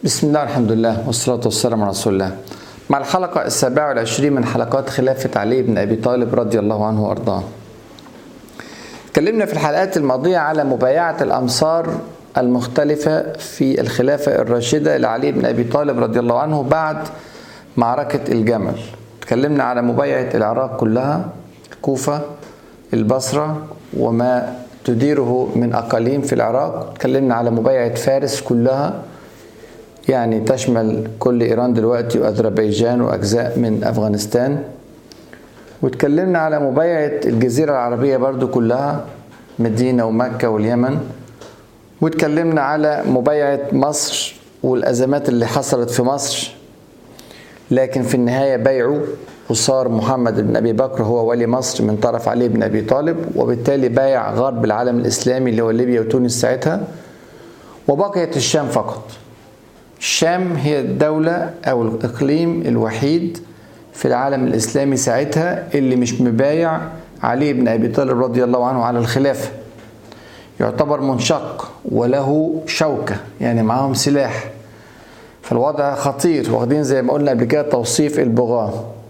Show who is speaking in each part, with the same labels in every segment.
Speaker 1: بسم الله الحمد لله والصلاة والسلام على رسول الله مع الحلقة السابعة والعشرين من حلقات خلافة علي بن أبي طالب رضي الله عنه وأرضاه تكلمنا في الحلقات الماضية على مبايعة الأمصار المختلفة في الخلافة الراشدة لعلي بن أبي طالب رضي الله عنه بعد معركة الجمل تكلمنا على مبايعة العراق كلها الكوفة البصرة وما تديره من أقاليم في العراق تكلمنا على مبايعة فارس كلها يعني تشمل كل إيران دلوقتي وأذربيجان وأجزاء من أفغانستان وتكلمنا على مبايعة الجزيرة العربية برضو كلها مدينة ومكة واليمن وتكلمنا على مبايعة مصر والأزمات اللي حصلت في مصر لكن في النهاية بيعوا وصار محمد بن أبي بكر هو ولي مصر من طرف علي بن أبي طالب وبالتالي بايع غرب العالم الإسلامي اللي هو ليبيا وتونس ساعتها وبقيت الشام فقط الشام هي الدولة أو الإقليم الوحيد في العالم الإسلامي ساعتها اللي مش مبايع علي بن أبي طالب رضي الله عنه على الخلافة يعتبر منشق وله شوكة يعني معاهم سلاح فالوضع خطير واخدين زي ما قلنا قبل كده توصيف البغاة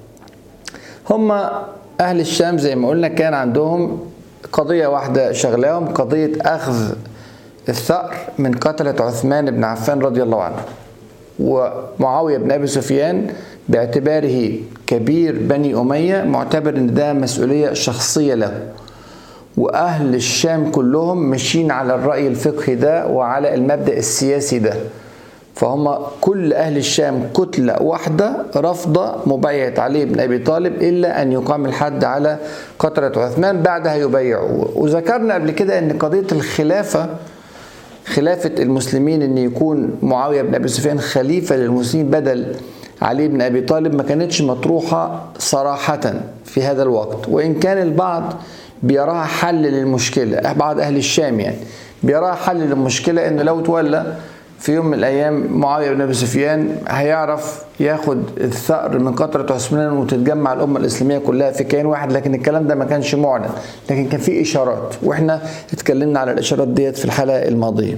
Speaker 1: هم أهل الشام زي ما قلنا كان عندهم قضية واحدة شغلاهم قضية أخذ الثأر من قتلة عثمان بن عفان رضي الله عنه ومعاوية بن أبي سفيان باعتباره كبير بني أمية معتبر أن ده مسؤولية شخصية له وأهل الشام كلهم ماشيين على الرأي الفقهي ده وعلى المبدأ السياسي ده فهم كل أهل الشام كتلة واحدة رافضة مبايعة علي بن أبي طالب إلا أن يقام الحد على قتلة عثمان بعدها يبايعوا وذكرنا قبل كده أن قضية الخلافة خلافة المسلمين أن يكون معاوية بن أبي سفيان خليفة للمسلمين بدل علي بن أبي طالب ما كانتش مطروحة صراحة في هذا الوقت وإن كان البعض بيراها حل للمشكلة بعض أهل الشام يعني بيراها حل للمشكلة أنه لو تولى في يوم من الايام معاويه بن ابي سفيان هيعرف ياخد الثأر من قطره عثمان وتتجمع الامه الاسلاميه كلها في كيان واحد لكن الكلام ده ما كانش معلن لكن كان في اشارات واحنا اتكلمنا على الاشارات ديت في الحلقه الماضيه.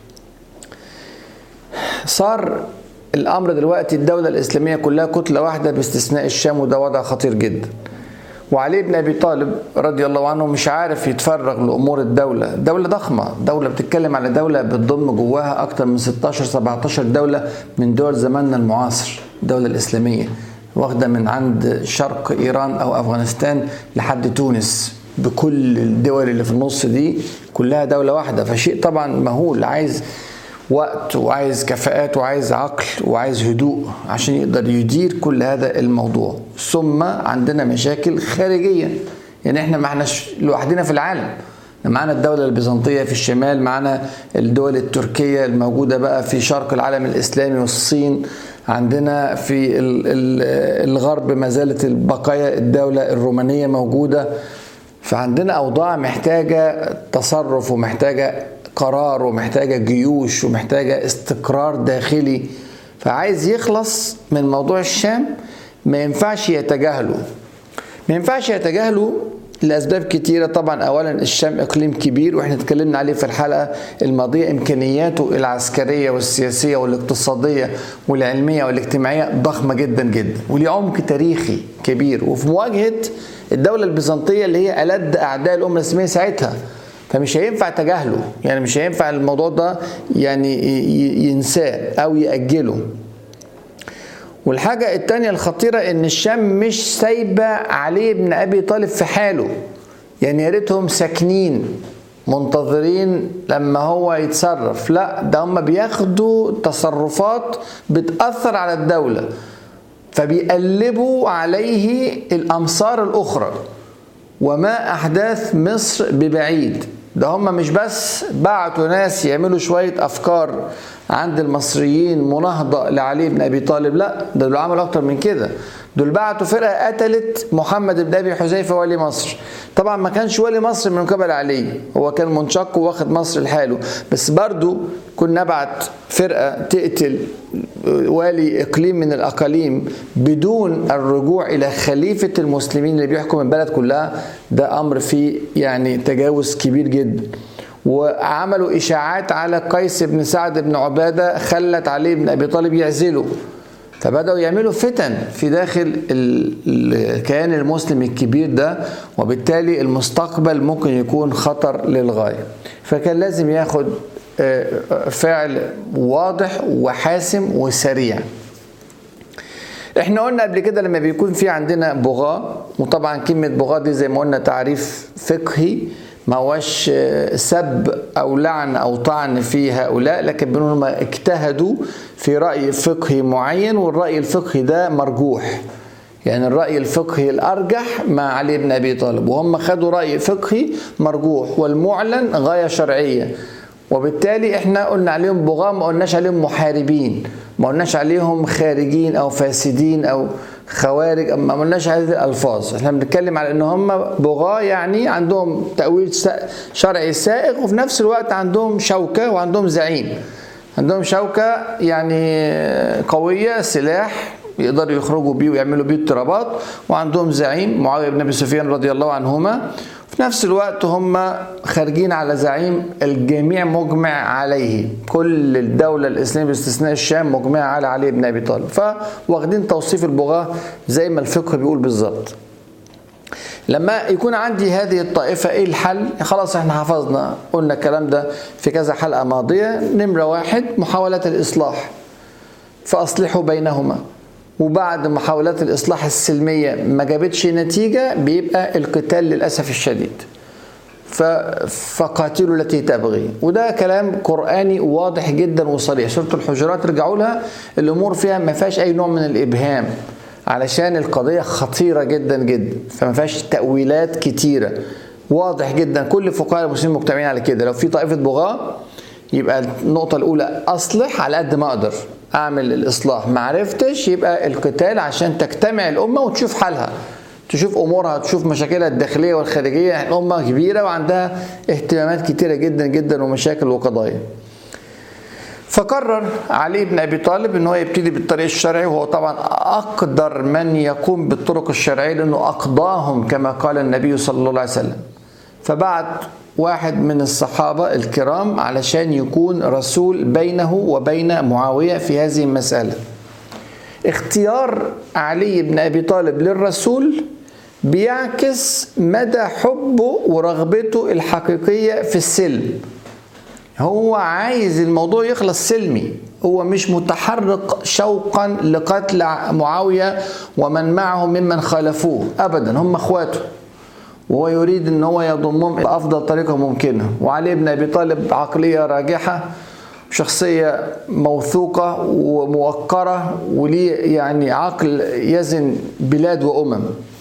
Speaker 1: صار الامر دلوقتي الدوله الاسلاميه كلها كتله واحده باستثناء الشام وده وضع خطير جدا. وعلي بن ابي طالب رضي الله عنه مش عارف يتفرغ لامور الدوله، دوله ضخمه، دوله بتتكلم على دوله بتضم جواها اكتر من 16 17 دوله من دول زماننا المعاصر، الدوله الاسلاميه واخده من عند شرق ايران او افغانستان لحد تونس بكل الدول اللي في النص دي كلها دوله واحده، فشيء طبعا مهول عايز وقت وعايز كفاءات وعايز عقل وعايز هدوء عشان يقدر يدير كل هذا الموضوع ثم عندنا مشاكل خارجية يعني احنا ما احناش لوحدنا في العالم معانا الدولة البيزنطية في الشمال معانا الدول التركية الموجودة بقى في شرق العالم الإسلامي والصين عندنا في الغرب ما زالت البقايا الدولة الرومانية موجودة فعندنا أوضاع محتاجة تصرف ومحتاجة قرار ومحتاجة جيوش ومحتاجة استقرار داخلي فعايز يخلص من موضوع الشام ما ينفعش يتجاهله ما ينفعش يتجاهله لأسباب كتيرة طبعا أولا الشام إقليم كبير وإحنا اتكلمنا عليه في الحلقة الماضية إمكانياته العسكرية والسياسية والاقتصادية والعلمية والاجتماعية ضخمة جدا جدا وليه عمق تاريخي كبير وفي مواجهة الدولة البيزنطية اللي هي ألد أعداء الأمة الإسلامية ساعتها فمش هينفع تجاهله يعني مش هينفع الموضوع ده يعني ينساه او يأجله والحاجة التانية الخطيرة ان الشام مش سايبة علي بن ابي طالب في حاله يعني يا ريتهم ساكنين منتظرين لما هو يتصرف لا ده هم بياخدوا تصرفات بتأثر على الدولة فبيقلبوا عليه الأمصار الأخرى وما أحداث مصر ببعيد ده هم مش بس بعتوا ناس يعملوا شوية أفكار عند المصريين مناهضة لعلي بن أبي طالب لا ده دول عملوا أكتر من كده دول بعتوا فرقة قتلت محمد بن أبي حذيفة ولي مصر طبعا ما كانش ولي مصر من قبل علي هو كان منشق واخد مصر لحاله بس برضو كنا نبعت فرقة تقتل والي إقليم من الأقاليم بدون الرجوع إلى خليفة المسلمين اللي بيحكم البلد كلها ده أمر فيه يعني تجاوز كبير جدا وعملوا اشاعات على قيس بن سعد بن عباده خلت علي بن ابي طالب يعزله فبداوا يعملوا فتن في داخل الكيان المسلم الكبير ده وبالتالي المستقبل ممكن يكون خطر للغايه فكان لازم ياخد فعل واضح وحاسم وسريع احنا قلنا قبل كده لما بيكون في عندنا بغاة وطبعا كلمة بغاة دي زي ما قلنا تعريف فقهي ما هوش سب او لعن او طعن في هؤلاء لكن بنقول هم اجتهدوا في راي فقهي معين والراي الفقهي ده مرجوح يعني الراي الفقهي الارجح مع علي بن ابي طالب وهم خدوا راي فقهي مرجوح والمعلن غايه شرعيه وبالتالي احنا قلنا عليهم بغاة ما قلناش عليهم محاربين ما قلناش عليهم خارجين او فاسدين او خوارج ما قلناش هذه الالفاظ احنا بنتكلم على ان هم بغاة يعني عندهم تاويل شرعي سائغ وفي نفس الوقت عندهم شوكه وعندهم زعيم عندهم شوكه يعني قويه سلاح يقدروا يخرجوا بيه ويعملوا بيه اضطرابات وعندهم زعيم معاويه بن ابي سفيان رضي الله عنهما في نفس الوقت هم خارجين على زعيم الجميع مجمع عليه كل الدولة الإسلامية باستثناء الشام مجمعة على علي بن أبي طالب فواخدين توصيف البغاة زي ما الفقه بيقول بالظبط لما يكون عندي هذه الطائفة ايه الحل خلاص احنا حفظنا قلنا الكلام ده في كذا حلقة ماضية نمرة واحد محاولة الإصلاح فأصلحوا بينهما وبعد محاولات الإصلاح السلمية ما جابتش نتيجة بيبقى القتال للأسف الشديد فقاتلوا التي تبغي وده كلام قرآني واضح جدا وصريح سورة الحجرات رجعوا لها الأمور فيها ما فيهاش أي نوع من الإبهام علشان القضية خطيرة جدا جدا فما فيهاش تأويلات كتيرة واضح جدا كل فقهاء المسلمين مجتمعين على كده لو في طائفة بغاة يبقى النقطة الأولى أصلح على قد ما أقدر أعمل الإصلاح ما عرفتش يبقى القتال عشان تجتمع الأمة وتشوف حالها تشوف أمورها تشوف مشاكلها الداخلية والخارجية الأمة كبيرة وعندها اهتمامات كتيرة جدا جدا ومشاكل وقضايا فقرر علي بن ابي طالب ان هو يبتدي بالطريق الشرعي وهو طبعا اقدر من يقوم بالطرق الشرعيه لانه اقضاهم كما قال النبي صلى الله عليه وسلم فبعت واحد من الصحابه الكرام علشان يكون رسول بينه وبين معاويه في هذه المساله اختيار علي بن ابي طالب للرسول بيعكس مدى حبه ورغبته الحقيقيه في السلم هو عايز الموضوع يخلص سلمي هو مش متحرك شوقا لقتل معاوية ومن معه ممن خالفوه أبدا هم أخواته وهو يريد ان هو يضمهم بافضل طريقه ممكنه وعلي بن ابي طالب عقليه راجحه شخصيه موثوقه وموقره وليه يعني عقل يزن بلاد وامم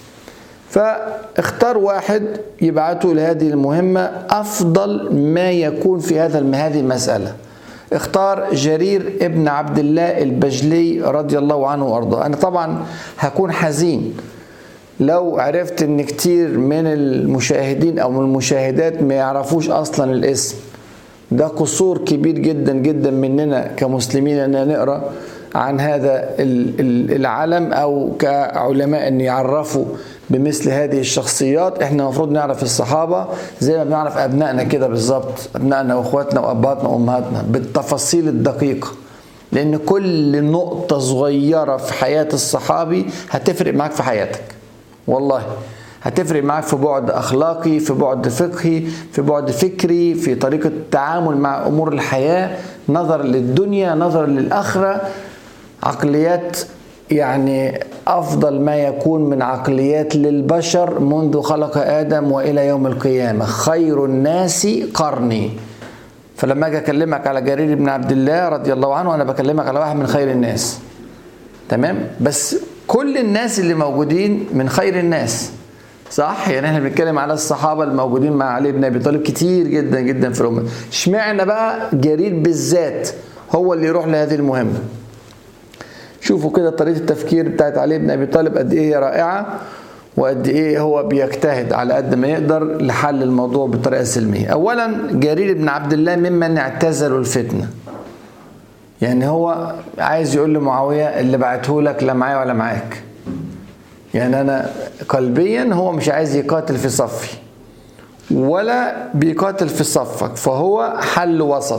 Speaker 1: فاختار واحد يبعته لهذه المهمة أفضل ما يكون في هذا هذه المسألة اختار جرير ابن عبد الله البجلي رضي الله عنه وارضاه انا طبعا هكون حزين لو عرفت ان كتير من المشاهدين او من المشاهدات ما يعرفوش اصلا الاسم ده قصور كبير جدا جدا مننا كمسلمين ان نقرا عن هذا العلم او كعلماء ان يعرفوا بمثل هذه الشخصيات احنا المفروض نعرف الصحابه زي ما بنعرف ابنائنا كده بالظبط ابنائنا واخواتنا واباتنا وامهاتنا بالتفاصيل الدقيقه لان كل نقطه صغيره في حياه الصحابي هتفرق معاك في حياتك والله هتفرق معاك في بعد اخلاقي في بعد فقهي في بعد فكري في طريقه التعامل مع امور الحياه نظر للدنيا نظر للاخره عقليات يعني افضل ما يكون من عقليات للبشر منذ خلق ادم والى يوم القيامه خير الناس قرني فلما اجي اكلمك على جرير بن عبد الله رضي الله عنه انا بكلمك على واحد من خير الناس تمام بس كل الناس اللي موجودين من خير الناس صح يعني احنا بنتكلم على الصحابه الموجودين مع علي بن ابي طالب كتير جدا جدا في الامه اشمعنى بقى جرير بالذات هو اللي يروح لهذه المهمه شوفوا كده طريقه التفكير بتاعت علي بن ابي طالب قد ايه هي رائعه وقد ايه هو بيجتهد على قد ما يقدر لحل الموضوع بطريقه سلميه. اولا جرير بن عبد الله ممن اعتزلوا الفتنه. يعني هو عايز يقول لمعاويه اللي بعته لك لا معايا ولا معاك. يعني انا قلبيا هو مش عايز يقاتل في صفي. ولا بيقاتل في صفك فهو حل وسط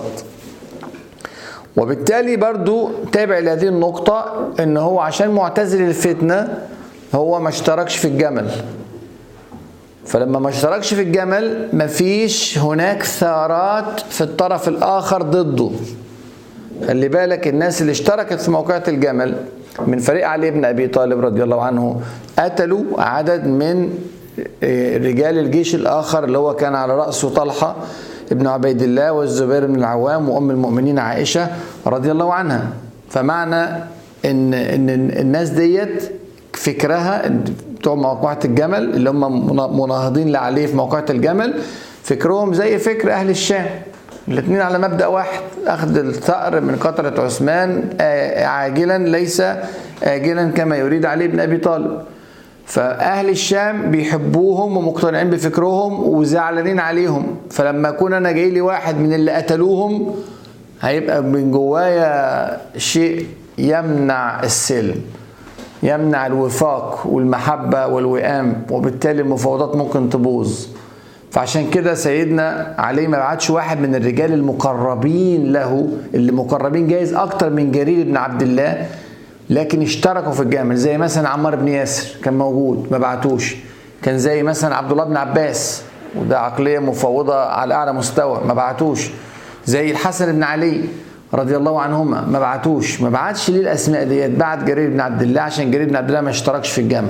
Speaker 1: وبالتالي برضو تابع لهذه النقطة ان هو عشان معتزل الفتنة هو ما اشتركش في الجمل فلما ما اشتركش في الجمل مفيش هناك ثارات في الطرف الآخر ضده خلي بالك الناس اللي اشتركت في موقعة الجمل من فريق علي بن أبي طالب رضي الله عنه قتلوا عدد من رجال الجيش الآخر اللي هو كان على رأسه طلحة ابن عبيد الله والزبير بن العوام وأم المؤمنين عائشة رضي الله عنها فمعنى إن, إن الناس ديت فكرها بتوع موقعة الجمل اللي هم مناهضين لعليه في موقعة الجمل فكرهم زي فكر أهل الشام الاثنين على مبدأ واحد أخذ الثأر من قطرة عثمان عاجلا ليس آجلا كما يريد علي بن أبي طالب فأهل الشام بيحبوهم ومقتنعين بفكرهم وزعلانين عليهم فلما أكون أنا جاي لي واحد من اللي قتلوهم هيبقى من جوايا شيء يمنع السلم يمنع الوفاق والمحبة والوئام وبالتالي المفاوضات ممكن تبوظ فعشان كده سيدنا علي ما بعتش واحد من الرجال المقربين له اللي مقربين جايز اكتر من جرير بن عبد الله لكن اشتركوا في الجامل زي مثلا عمار بن ياسر كان موجود ما بعتوش كان زي مثلا عبد الله بن عباس وده عقليه مفوضه على اعلى مستوى ما بعتوش زي الحسن بن علي رضي الله عنهما ما بعتوش ما بعتش ليه الاسماء ديت بعت جرير بن عبد الله عشان جرير بن عبد الله ما اشتركش في الجمل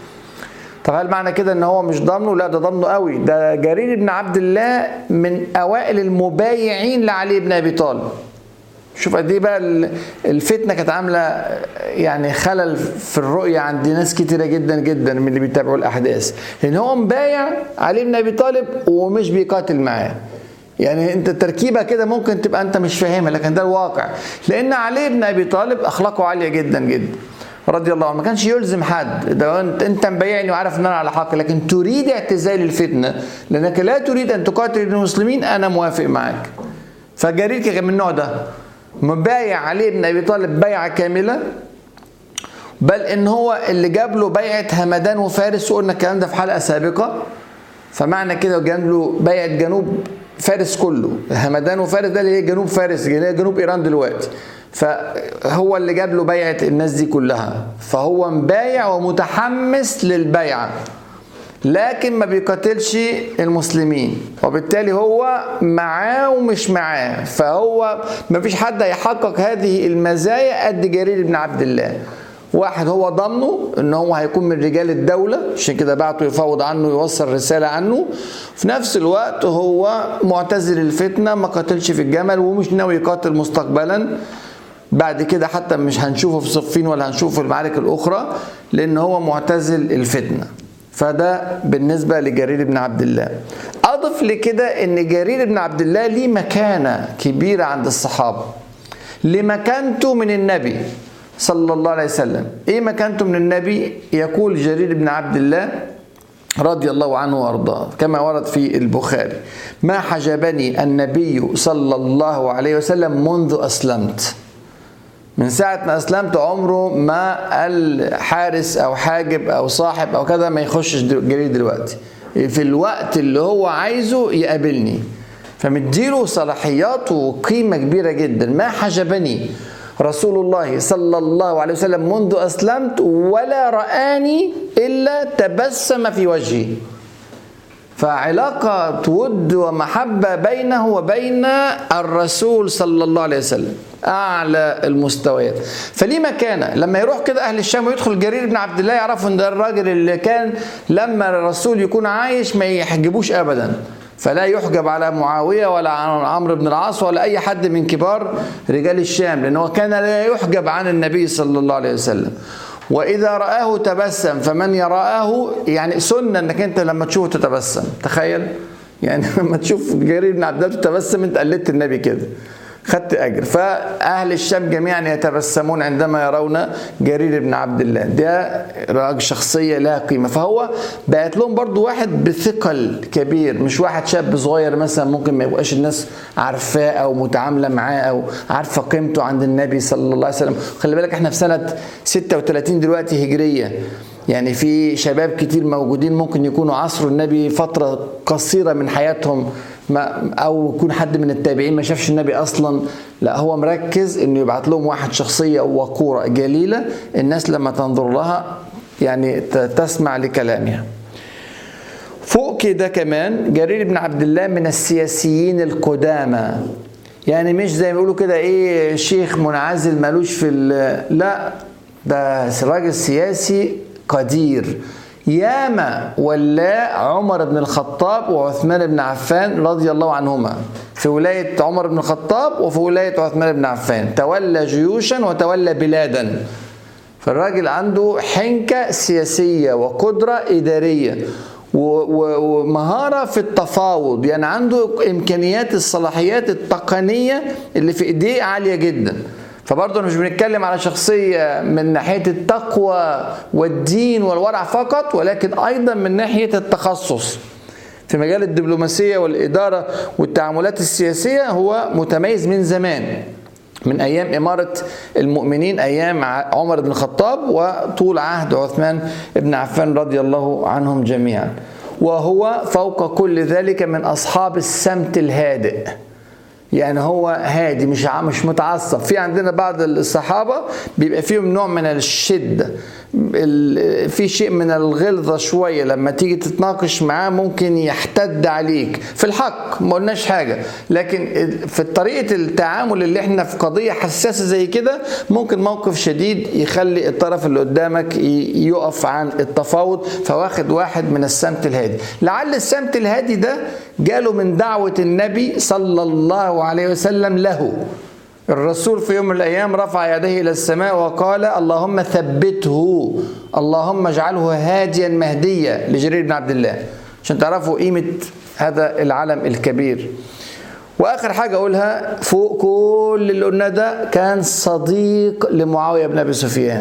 Speaker 1: طب هل معنى كده ان هو مش ضامنه لا ده ضامنه قوي ده جرير بن عبد الله من اوائل المبايعين لعلي بن ابي طالب شوف قد ايه بقى الفتنه كانت عامله يعني خلل في الرؤيه عند ناس كتيره جدا جدا من اللي بيتابعوا الاحداث لان هو مبايع علي بن ابي طالب ومش بيقاتل معاه يعني انت التركيبه كده ممكن تبقى انت مش فاهمها لكن ده الواقع لان علي بن ابي طالب اخلاقه عاليه جدا جدا رضي الله عنه ما كانش يلزم حد ده انت انت مبيعني وعارف ان انا على حق لكن تريد اعتزال الفتنه لانك لا تريد ان تقاتل المسلمين انا موافق معاك فجرير كان من النوع ده مبايع علي بن ابي طالب بيعه كامله بل ان هو اللي جاب له بيعه همدان وفارس وقلنا الكلام ده في حلقه سابقه فمعنى كده جاب له بيعه جنوب فارس كله همدان وفارس ده اللي هي جنوب فارس اللي هي جنوب ايران دلوقتي فهو اللي جاب له بيعه الناس دي كلها فهو مبايع ومتحمس للبيعه لكن ما بيقاتلش المسلمين وبالتالي هو معاه ومش معاه فهو ما فيش حد هيحقق هذه المزايا قد جرير بن عبد الله واحد هو ضمنه ان هو هيكون من رجال الدولة عشان كده بعته يفوض عنه يوصل رسالة عنه في نفس الوقت هو معتزل الفتنة ما قاتلش في الجمل ومش ناوي يقاتل مستقبلا بعد كده حتى مش هنشوفه في صفين ولا هنشوفه في المعارك الأخرى لأن هو معتزل الفتنة فده بالنسبة لجرير بن عبد الله أضف لكده أن جرير بن عبد الله ليه مكانة كبيرة عند الصحابة لمكانته من النبي صلى الله عليه وسلم ايه مكانته من النبي يقول جرير بن عبد الله رضي الله عنه وارضاه كما ورد في البخاري ما حجبني النبي صلى الله عليه وسلم منذ اسلمت من ساعة ما أسلمت عمره ما قال حارس أو حاجب أو صاحب أو كذا ما يخشش جرير دلوقتي في الوقت اللي هو عايزه يقابلني فمديله صلاحيات وقيمة كبيرة جدا ما حجبني رسول الله صلى الله عليه وسلم منذ أسلمت ولا رآني إلا تبسم في وجهي فعلاقة ود ومحبة بينه وبين الرسول صلى الله عليه وسلم أعلى المستويات فليه مكانة لما يروح كده أهل الشام ويدخل جرير بن عبد الله يعرفوا أن ده الراجل اللي كان لما الرسول يكون عايش ما يحجبوش أبدا فلا يحجب على معاوية ولا عن عمرو بن العاص ولا أي حد من كبار رجال الشام لأنه كان لا يحجب عن النبي صلى الله عليه وسلم وإذا رآه تبسم فمن يراه يعني سنة أنك أنت لما تشوفه تتبسم تخيل يعني لما تشوف جرير بن عبد الله تتبسم أنت قلدت النبي كده خدت اجر فاهل الشام جميعا يتبسمون عندما يرون جرير بن عبد الله ده راجل شخصيه لها قيمه فهو بقت لهم برضو واحد بثقل كبير مش واحد شاب صغير مثلا ممكن ما يبقاش الناس عارفاه او متعامله معاه او عارفه قيمته عند النبي صلى الله عليه وسلم خلي بالك احنا في سنه 36 دلوقتي هجريه يعني في شباب كتير موجودين ممكن يكونوا عصروا النبي فترة قصيرة من حياتهم ما او يكون حد من التابعين ما شافش النبي اصلا لا هو مركز انه يبعت لهم واحد شخصيه وقوره جليله الناس لما تنظر لها يعني تسمع لكلامها فوق كده كمان جرير بن عبد الله من السياسيين القدامى يعني مش زي ما بيقولوا كده ايه شيخ منعزل ملوش في لا ده راجل سياسي قدير ياما ولا عمر بن الخطاب وعثمان بن عفان رضي الله عنهما في ولاية عمر بن الخطاب وفي ولاية عثمان بن عفان تولى جيوشا وتولى بلادا فالراجل عنده حنكة سياسية وقدرة إدارية ومهارة في التفاوض يعني عنده إمكانيات الصلاحيات التقنية اللي في إيديه عالية جدا فبرضه مش بنتكلم على شخصية من ناحية التقوى والدين والورع فقط ولكن أيضا من ناحية التخصص في مجال الدبلوماسية والإدارة والتعاملات السياسية هو متميز من زمان من أيام إمارة المؤمنين أيام عمر بن الخطاب وطول عهد عثمان بن عفان رضي الله عنهم جميعا وهو فوق كل ذلك من أصحاب السمت الهادئ يعني هو هادي مش مش متعصب في عندنا بعض الصحابه بيبقى فيهم نوع من الشده في شيء من الغلظه شويه لما تيجي تتناقش معاه ممكن يحتد عليك في الحق ما قلناش حاجه لكن في طريقه التعامل اللي احنا في قضيه حساسه زي كده ممكن موقف شديد يخلي الطرف اللي قدامك يقف عن التفاوض فواخد واحد من السمت الهادي لعل السمت الهادي ده جاله من دعوه النبي صلى الله عليه وسلم له الرسول في يوم من الأيام رفع يديه إلى السماء وقال اللهم ثبته اللهم اجعله هاديا مهديا لجرير بن عبد الله عشان تعرفوا قيمة هذا العلم الكبير واخر حاجه اقولها فوق كل اللي قلناه ده كان صديق لمعاويه بن ابي سفيان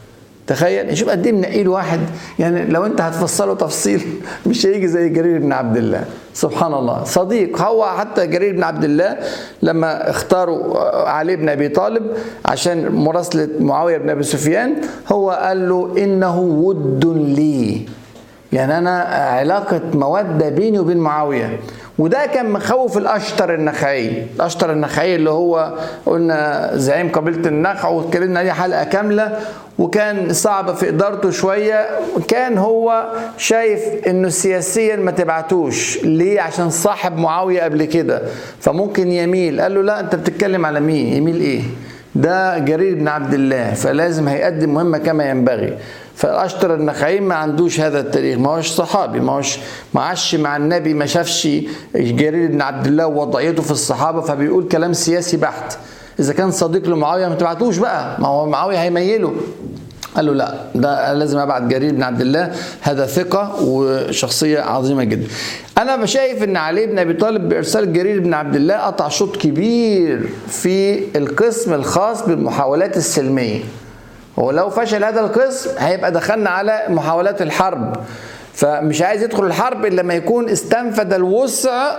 Speaker 1: تخيل شوف قد ايه منقي له واحد يعني لو انت هتفصله تفصيل مش هيجي زي جرير بن عبد الله سبحان الله صديق هو حتى جرير بن عبد الله لما اختاروا علي بن ابي طالب عشان مراسله معاويه بن ابي سفيان هو قال له انه ود لي يعني انا علاقه موده بيني وبين معاويه وده كان مخوف الاشتر النخعي الاشتر النخعي اللي هو قلنا زعيم قبيله النخع واتكلمنا عليه حلقه كامله وكان صعب في ادارته شويه كان هو شايف انه سياسيا ما تبعتوش ليه عشان صاحب معاويه قبل كده فممكن يميل قال له لا انت بتتكلم على مين يميل ايه ده جرير بن عبد الله فلازم هيقدم مهمه كما ينبغي فالاشتر النخعي ما عندوش هذا التاريخ ما هوش صحابي ما هوش ما عاش مع النبي ما شافش جرير بن عبد الله ووضعيته في الصحابه فبيقول كلام سياسي بحت اذا كان صديق لمعاويه ما تبعتوش بقى ما هو معاويه هيميله قال له لا ده لازم ابعت جرير بن عبد الله هذا ثقه وشخصيه عظيمه جدا انا شايف ان علي بن ابي طالب بارسال جرير بن عبد الله قطع شوط كبير في القسم الخاص بالمحاولات السلميه ولو فشل هذا القسم هيبقى دخلنا على محاولات الحرب فمش عايز يدخل الحرب الا لما يكون استنفذ الوسع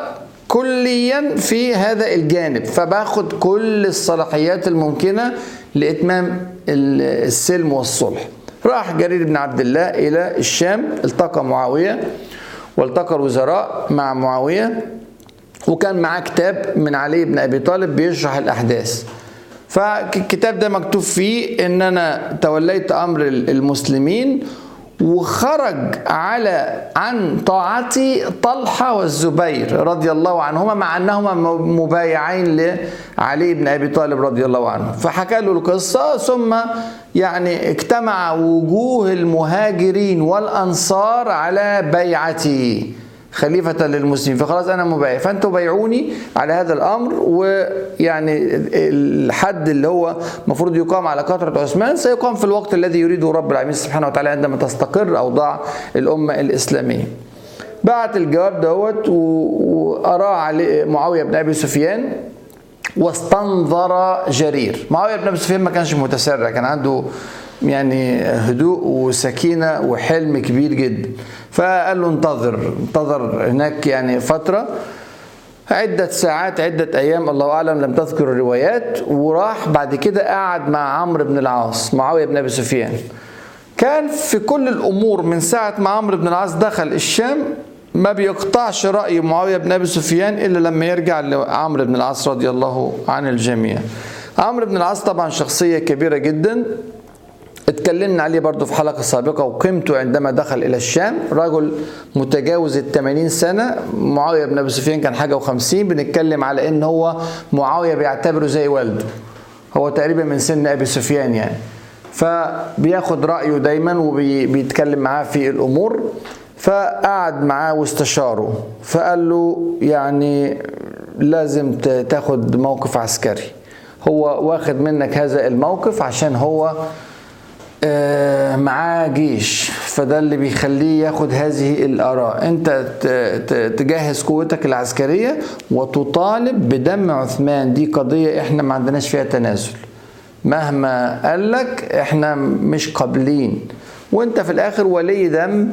Speaker 1: كليا في هذا الجانب فباخد كل الصلاحيات الممكنه لاتمام السلم والصلح راح جرير بن عبد الله الى الشام التقى معاويه والتقى الوزراء مع معاويه وكان معاه كتاب من علي بن ابي طالب بيشرح الاحداث فالكتاب ده مكتوب فيه ان انا توليت امر المسلمين وخرج على عن طاعتي طلحة والزبير رضي الله عنهما مع أنهما مبايعين لعلي بن أبي طالب رضي الله عنه فحكى له القصة ثم يعني اجتمع وجوه المهاجرين والأنصار على بيعتي خليفة للمسلمين فخلاص أنا مبايع فأنتوا بايعوني على هذا الأمر ويعني الحد اللي هو المفروض يقام على كثرة عثمان سيقام في الوقت الذي يريده رب العالمين سبحانه وتعالى عندما تستقر أوضاع الأمة الإسلامية بعت الجواب دوت وأراه علي معاوية بن أبي سفيان واستنظر جرير معاوية بن أبي سفيان ما كانش متسرع كان عنده يعني هدوء وسكينة وحلم كبير جدا فقال له انتظر انتظر هناك يعني فترة عدة ساعات عدة أيام الله أعلم لم تذكر الروايات وراح بعد كده قعد مع عمرو بن العاص معاوية بن أبي سفيان كان في كل الامور من ساعه ما عمرو بن العاص دخل الشام ما بيقطعش راي معاويه بن ابي سفيان الا لما يرجع لعمرو بن العاص رضي الله عن الجميع عمرو بن العاص طبعا شخصيه كبيره جدا اتكلمنا عليه برضو في حلقة سابقة وقيمته عندما دخل إلى الشام رجل متجاوز ال 80 سنة معاوية بن أبي سفيان كان حاجة و50 بنتكلم على إن هو معاوية بيعتبره زي والده هو تقريبا من سن أبي سفيان يعني فبياخد رأيه دايما وبيتكلم معاه في الأمور فقعد معاه واستشاره فقال له يعني لازم تاخد موقف عسكري هو واخد منك هذا الموقف عشان هو معاه جيش فده اللي بيخليه ياخد هذه الآراء أنت تجهز قوتك العسكرية وتطالب بدم عثمان دي قضية إحنا ما عندناش فيها تنازل مهما قال لك إحنا مش قابلين وأنت في الآخر ولي دم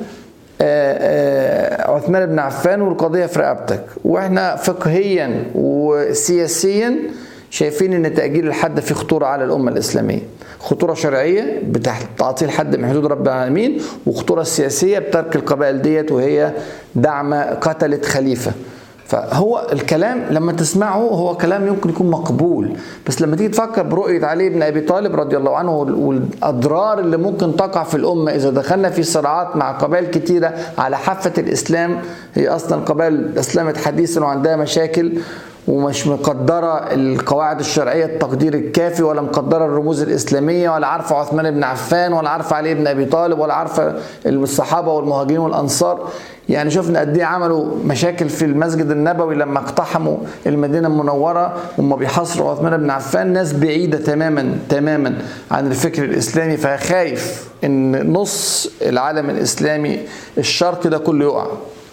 Speaker 1: عثمان بن عفان والقضية في رقبتك وإحنا فقهيا وسياسيا شايفين ان تاجيل الحد فيه خطوره على الامه الاسلاميه خطوره شرعيه بتعطيل حد من حدود رب العالمين وخطوره سياسيه بترك القبائل ديت وهي دعم قتله خليفه فهو الكلام لما تسمعه هو كلام يمكن يكون مقبول بس لما تيجي تفكر برؤية علي بن أبي طالب رضي الله عنه والأضرار اللي ممكن تقع في الأمة إذا دخلنا في صراعات مع قبائل كتيرة على حافة الإسلام هي أصلا قبائل أسلمت حديثا وعندها مشاكل ومش مقدرة القواعد الشرعية التقدير الكافي ولا مقدرة الرموز الإسلامية ولا عارفة عثمان بن عفان ولا عارفة علي بن أبي طالب ولا عارفة الصحابة والمهاجرين والأنصار يعني شفنا قد ايه عملوا مشاكل في المسجد النبوي لما اقتحموا المدينه المنوره وهم بيحاصروا عثمان بن عفان ناس بعيده تماما تماما عن الفكر الاسلامي فخايف ان نص العالم الاسلامي الشرقي ده كله يقع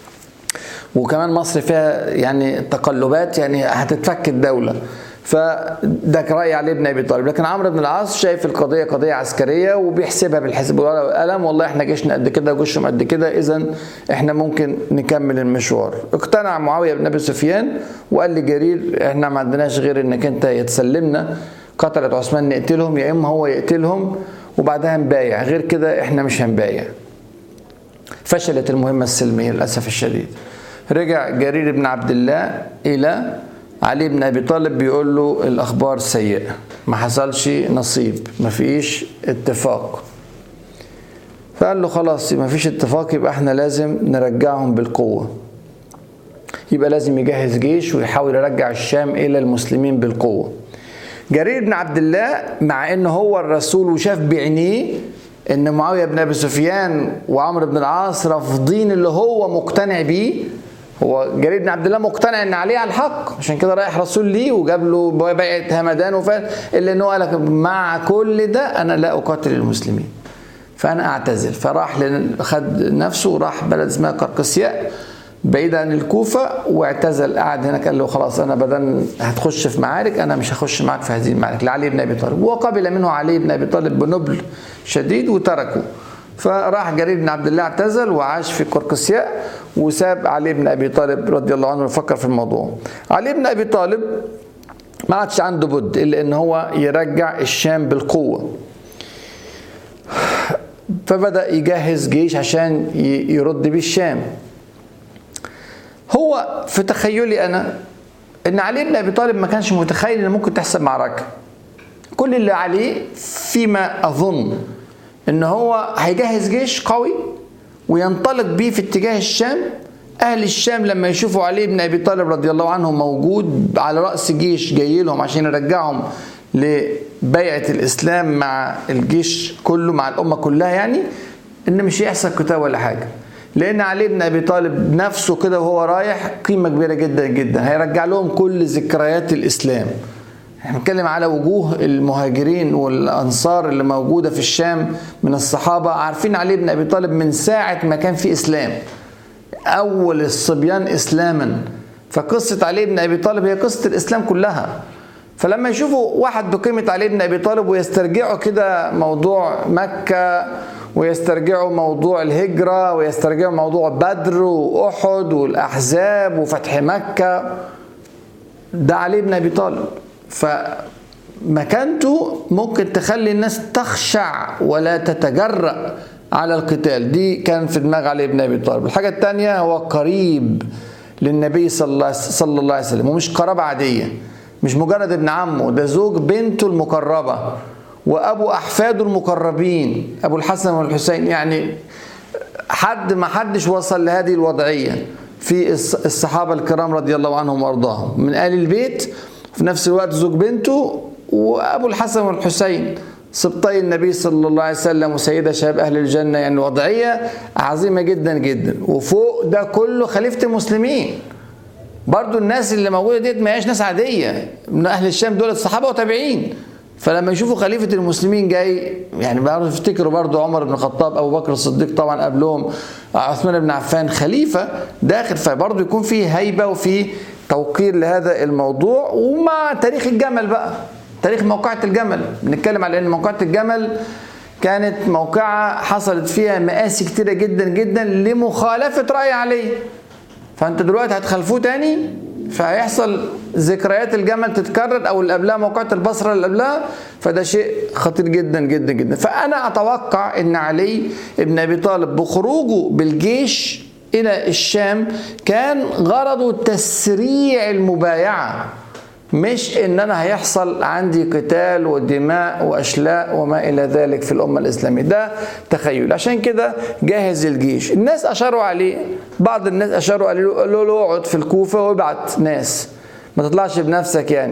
Speaker 1: وكمان مصر فيها يعني تقلبات يعني هتتفك الدوله فده راي علي بن ابي طالب لكن عمرو بن العاص شايف القضيه قضيه عسكريه وبيحسبها بالحساب والقلم والله احنا جيشنا قد كده وجيشهم قد كده اذا احنا ممكن نكمل المشوار اقتنع معاويه بن ابي سفيان وقال لجرير احنا ما عندناش غير انك انت يتسلمنا قتلت عثمان نقتلهم يا اما هو يقتلهم وبعدها نبايع غير كده احنا مش هنبايع فشلت المهمه السلميه للاسف الشديد رجع جرير بن عبد الله الى علي بن ابي طالب بيقول له الاخبار سيئه ما حصلش نصيب ما فيش اتفاق فقال له خلاص ما فيش اتفاق يبقى احنا لازم نرجعهم بالقوه يبقى لازم يجهز جيش ويحاول يرجع الشام الى المسلمين بالقوه جرير بن عبد الله مع ان هو الرسول وشاف بعينيه ان معاويه بن ابي سفيان وعمرو بن العاص رافضين اللي هو مقتنع بيه هو جرير بن عبد الله مقتنع ان عليه على الحق عشان كده رايح رسول ليه وجاب له بيعه همدان وفات الا ان هو قال لك مع كل ده انا لا اقاتل المسلمين فانا اعتزل فراح خد نفسه وراح بلد اسمها قرقسياء بعيد عن الكوفة واعتزل قعد هناك قال له خلاص أنا بدل هتخش في معارك أنا مش هخش معاك في هذه المعارك لعلي بن أبي طالب وقبل منه علي بن أبي طالب بنبل شديد وتركه فراح جرير بن عبد الله اعتزل وعاش في قرقسياء وساب علي بن ابي طالب رضي الله عنه يفكر في الموضوع. علي بن ابي طالب ما عادش عنده بد الا ان هو يرجع الشام بالقوه. فبدا يجهز جيش عشان يرد بيه الشام. هو في تخيلي انا ان علي بن ابي طالب ما كانش متخيل ان ممكن تحصل معركه. كل اللي عليه فيما اظن ان هو هيجهز جيش قوي وينطلق بيه في اتجاه الشام اهل الشام لما يشوفوا علي بن ابي طالب رضي الله عنه موجود على راس جيش جاي لهم عشان يرجعهم لبيعه الاسلام مع الجيش كله مع الامه كلها يعني ان مش هيحصل قتال ولا حاجه لان علي بن ابي طالب نفسه كده وهو رايح قيمه كبيره جدا جدا هيرجع لهم كل ذكريات الاسلام احنا بنتكلم على وجوه المهاجرين والانصار اللي موجوده في الشام من الصحابه عارفين علي بن ابي طالب من ساعه ما كان في اسلام اول الصبيان اسلاما فقصه علي بن ابي طالب هي قصه الاسلام كلها فلما يشوفوا واحد بقيمه علي بن ابي طالب ويسترجعوا كده موضوع مكه ويسترجعوا موضوع الهجره ويسترجعوا موضوع بدر واحد والاحزاب وفتح مكه ده علي بن ابي طالب مكانته ممكن تخلي الناس تخشع ولا تتجرأ على القتال دي كان في دماغ علي بن ابي طالب الحاجه الثانيه هو قريب للنبي صلى الله صلى الله عليه وسلم ومش قرابه عاديه مش مجرد ابن عمه ده زوج بنته المقربه وابو احفاده المقربين ابو الحسن والحسين يعني حد ما حدش وصل لهذه الوضعيه في الصحابه الكرام رضي الله عنهم وارضاهم من ال البيت في نفس الوقت زوج بنته وابو الحسن والحسين سبطي النبي صلى الله عليه وسلم وسيدة شباب أهل الجنة يعني وضعية عظيمة جدا جدا وفوق ده كله خليفة المسلمين برضو الناس اللي موجودة ديت ما هياش ناس عادية من أهل الشام دول الصحابة وتابعين فلما يشوفوا خليفة المسلمين جاي يعني بيعرفوا يفتكروا برضو عمر بن الخطاب أبو بكر الصديق طبعا قبلهم عثمان بن عفان خليفة داخل فبرضو يكون فيه هيبة وفيه توقير لهذا الموضوع ومع تاريخ الجمل بقى تاريخ موقعة الجمل بنتكلم على ان موقعة الجمل كانت موقعة حصلت فيها مآسي كتيرة جدا جدا لمخالفة رأي علي فانت دلوقتي هتخالفوه تاني فهيحصل ذكريات الجمل تتكرر او اللي قبلها موقعة البصرة اللي قبلها فده شيء خطير جدا جدا جدا فانا اتوقع ان علي ابن ابي طالب بخروجه بالجيش الى الشام كان غرضه تسريع المبايعه مش ان انا هيحصل عندي قتال ودماء واشلاء وما الى ذلك في الامه الاسلاميه ده تخيل عشان كده جهز الجيش الناس اشاروا عليه بعض الناس اشاروا قالوا له اقعد في الكوفه وابعت ناس ما تطلعش بنفسك يعني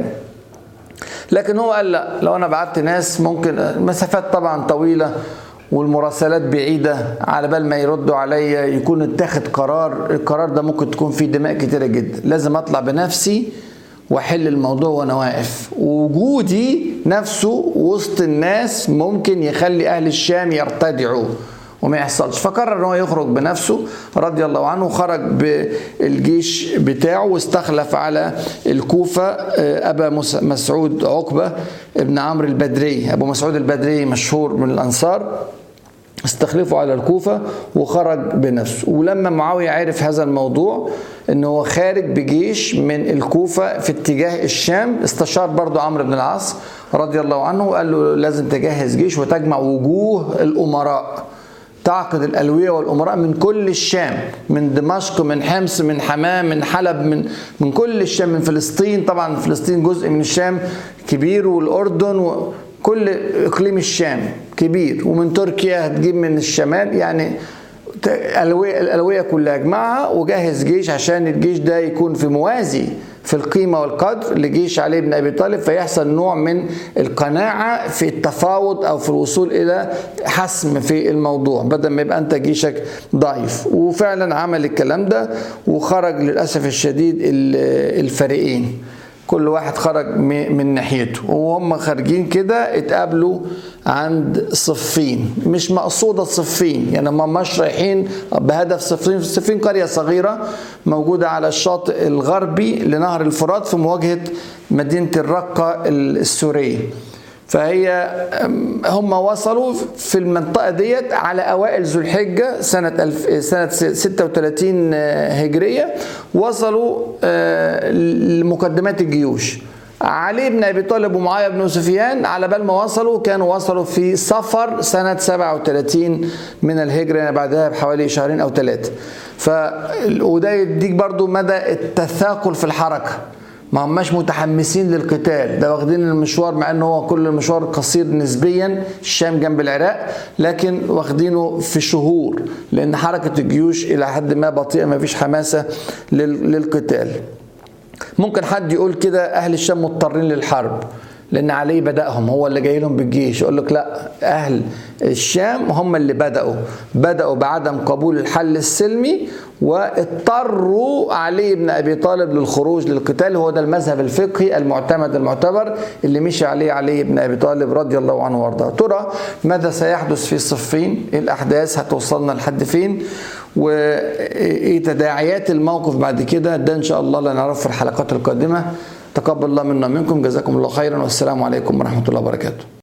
Speaker 1: لكن هو قال لا لو انا بعت ناس ممكن مسافات طبعا طويله والمراسلات بعيدة على بال ما يردوا عليا يكون اتخذ قرار القرار ده ممكن تكون فيه دماء كتيرة جدا لازم اطلع بنفسي واحل الموضوع وانا واقف وجودي نفسه وسط الناس ممكن يخلي اهل الشام يرتدعوا وما يحصلش فقرر ان هو يخرج بنفسه رضي الله عنه خرج بالجيش بتاعه واستخلف على الكوفه ابا مسعود عقبه ابن عمرو البدري ابو مسعود البدري مشهور من الانصار استخلفه على الكوفة وخرج بنفسه ولما معاوية عرف هذا الموضوع ان هو خارج بجيش من الكوفة في اتجاه الشام استشار برضو عمرو بن العاص رضي الله عنه وقال له لازم تجهز جيش وتجمع وجوه الأمراء تعقد الألوية والأمراء من كل الشام من دمشق من حمص من حمام من حلب من من كل الشام من فلسطين طبعا فلسطين جزء من الشام كبير والأردن و كل اقليم الشام كبير ومن تركيا هتجيب من الشمال يعني الألوية, الألوية كلها اجمعها وجهز جيش عشان الجيش ده يكون في موازي في القيمة والقدر لجيش علي بن أبي طالب فيحصل نوع من القناعة في التفاوض أو في الوصول إلى حسم في الموضوع بدل ما يبقى أنت جيشك ضعيف وفعلا عمل الكلام ده وخرج للأسف الشديد الفريقين كل واحد خرج من ناحيته وهم خارجين كده اتقابلوا عند صفين مش مقصوده صفين يعني هم مش رايحين بهدف صفين صفين قريه صغيره موجوده على الشاطئ الغربي لنهر الفرات في مواجهه مدينه الرقه السوريه فهي هم وصلوا في المنطقه ديت على اوائل ذو الحجه سنه الف سنه 36 هجريه وصلوا لمقدمات الجيوش علي بن ابي طالب ومعاويه بن سفيان على بال ما وصلوا كانوا وصلوا في صفر سنه 37 من الهجره يعني بعدها بحوالي شهرين او ثلاثه ف وده يديك برضو مدى التثاقل في الحركه ما هماش متحمسين للقتال ده واخدين المشوار مع ان هو كل المشوار قصير نسبيا الشام جنب العراق لكن واخدينه في شهور لان حركه الجيوش الى حد ما بطيئه ما فيش حماسه للقتال ممكن حد يقول كده اهل الشام مضطرين للحرب لان علي بداهم هو اللي جاي لهم بالجيش يقول لك لا اهل الشام هم اللي بداوا بداوا بعدم قبول الحل السلمي واضطروا علي بن ابي طالب للخروج للقتال هو ده المذهب الفقهي المعتمد المعتبر اللي مشي عليه علي بن ابي طالب رضي الله عنه وارضاه ترى ماذا سيحدث في صفين الاحداث هتوصلنا لحد فين وايه تداعيات الموقف بعد كده ده ان شاء الله لا نعرف في الحلقات القادمه تقبل الله منا منكم جزاكم الله خيرا والسلام عليكم ورحمه الله وبركاته